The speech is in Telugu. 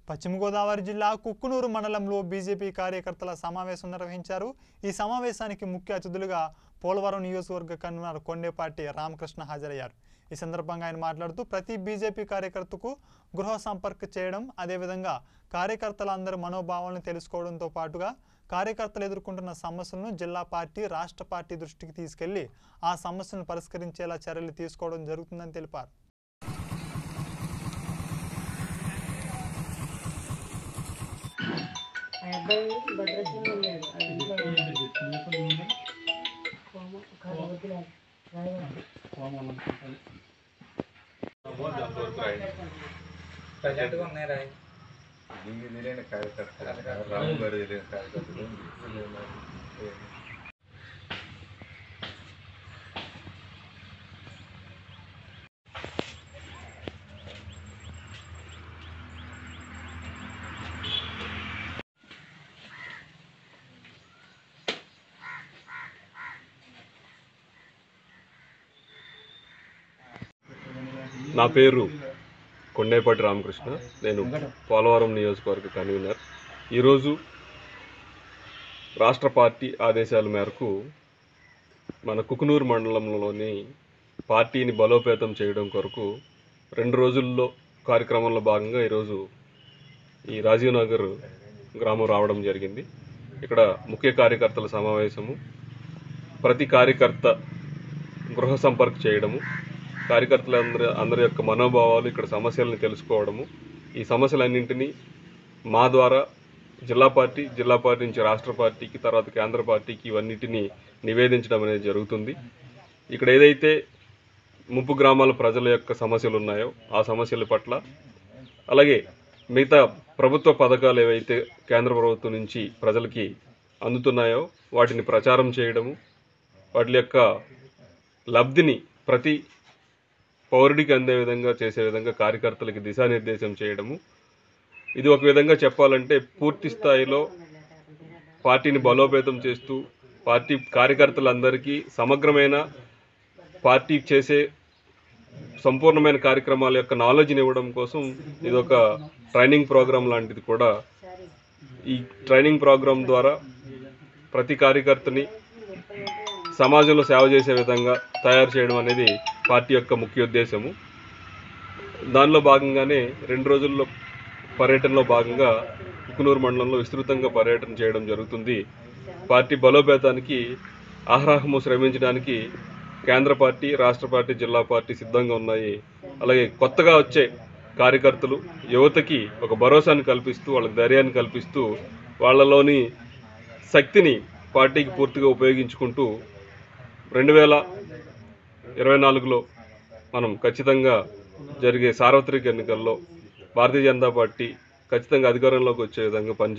పశ్చిమ గోదావరి జిల్లా కుక్కునూరు మండలంలో బీజేపీ కార్యకర్తల సమావేశం నిర్వహించారు ఈ సమావేశానికి ముఖ్య అతిథులుగా పోలవరం నియోజకవర్గ కన్వీనర్ కొండేపాటి రామకృష్ణ హాజరయ్యారు ఈ సందర్భంగా ఆయన మాట్లాడుతూ ప్రతి బీజేపీ కార్యకర్తకు గృహ సంపర్క చేయడం అదేవిధంగా కార్యకర్తలందరి మనోభావాలను తెలుసుకోవడంతో పాటుగా కార్యకర్తలు ఎదుర్కొంటున్న సమస్యలను జిల్లా పార్టీ రాష్ట్ర పార్టీ దృష్టికి తీసుకెళ్లి ఆ సమస్యలను పరిష్కరించేలా చర్యలు తీసుకోవడం జరుగుతుందని తెలిపారు ఆ అబ్బాయి భద్రాచలం ఉన్నాడు ఆ అబ్బాయి కోమ కాదు వద్దులే రాయవాలి ప్రజెంట్గా ఉన్నాయి రాయి దీనికి తెలియని కార్యకర్తలు రాము గారు తెలియని కార్యకర్తలు నా పేరు కొండేపాటి రామకృష్ణ నేను పోలవరం నియోజకవర్గ కన్వీనర్ ఈరోజు రాష్ట్ర పార్టీ ఆదేశాల మేరకు మన కుకునూరు మండలంలోని పార్టీని బలోపేతం చేయడం కొరకు రెండు రోజుల్లో కార్యక్రమంలో భాగంగా ఈరోజు ఈ రాజీవ్ నగర్ గ్రామం రావడం జరిగింది ఇక్కడ ముఖ్య కార్యకర్తల సమావేశము ప్రతి కార్యకర్త గృహ సంపర్క్ చేయడము కార్యకర్తలందరి అందరి యొక్క మనోభావాలు ఇక్కడ సమస్యలను తెలుసుకోవడము ఈ సమస్యలన్నింటినీ మా ద్వారా జిల్లా పార్టీ జిల్లా పార్టీ నుంచి రాష్ట్ర పార్టీకి తర్వాత కేంద్ర పార్టీకి ఇవన్నిటిని నివేదించడం అనేది జరుగుతుంది ఇక్కడ ఏదైతే ముప్పు గ్రామాల ప్రజల యొక్క సమస్యలు ఉన్నాయో ఆ సమస్యల పట్ల అలాగే మిగతా ప్రభుత్వ పథకాలు ఏవైతే కేంద్ర ప్రభుత్వం నుంచి ప్రజలకి అందుతున్నాయో వాటిని ప్రచారం చేయడము వాటి యొక్క లబ్ధిని ప్రతి పౌరుడికి అందే విధంగా చేసే విధంగా కార్యకర్తలకి దిశానిర్దేశం చేయడము ఇది ఒక విధంగా చెప్పాలంటే పూర్తి స్థాయిలో పార్టీని బలోపేతం చేస్తూ పార్టీ కార్యకర్తలందరికీ సమగ్రమైన పార్టీ చేసే సంపూర్ణమైన కార్యక్రమాల యొక్క నాలెడ్జ్ని ఇవ్వడం కోసం ఇది ఒక ట్రైనింగ్ ప్రోగ్రామ్ లాంటిది కూడా ఈ ట్రైనింగ్ ప్రోగ్రామ్ ద్వారా ప్రతి కార్యకర్తని సమాజంలో సేవ చేసే విధంగా తయారు చేయడం అనేది పార్టీ యొక్క ముఖ్య ఉద్దేశము దానిలో భాగంగానే రెండు రోజుల్లో పర్యటనలో భాగంగా కుకునూరు మండలంలో విస్తృతంగా పర్యటన చేయడం జరుగుతుంది పార్టీ బలోపేతానికి ఆహ్రాహము శ్రమించడానికి కేంద్ర పార్టీ రాష్ట్ర పార్టీ జిల్లా పార్టీ సిద్ధంగా ఉన్నాయి అలాగే కొత్తగా వచ్చే కార్యకర్తలు యువతకి ఒక భరోసాని కల్పిస్తూ వాళ్ళకి ధైర్యాన్ని కల్పిస్తూ వాళ్ళలోని శక్తిని పార్టీకి పూర్తిగా ఉపయోగించుకుంటూ రెండు వేల ఇరవై నాలుగులో మనం ఖచ్చితంగా జరిగే సార్వత్రిక ఎన్నికల్లో భారతీయ జనతా పార్టీ ఖచ్చితంగా అధికారంలోకి వచ్చే విధంగా పనిచే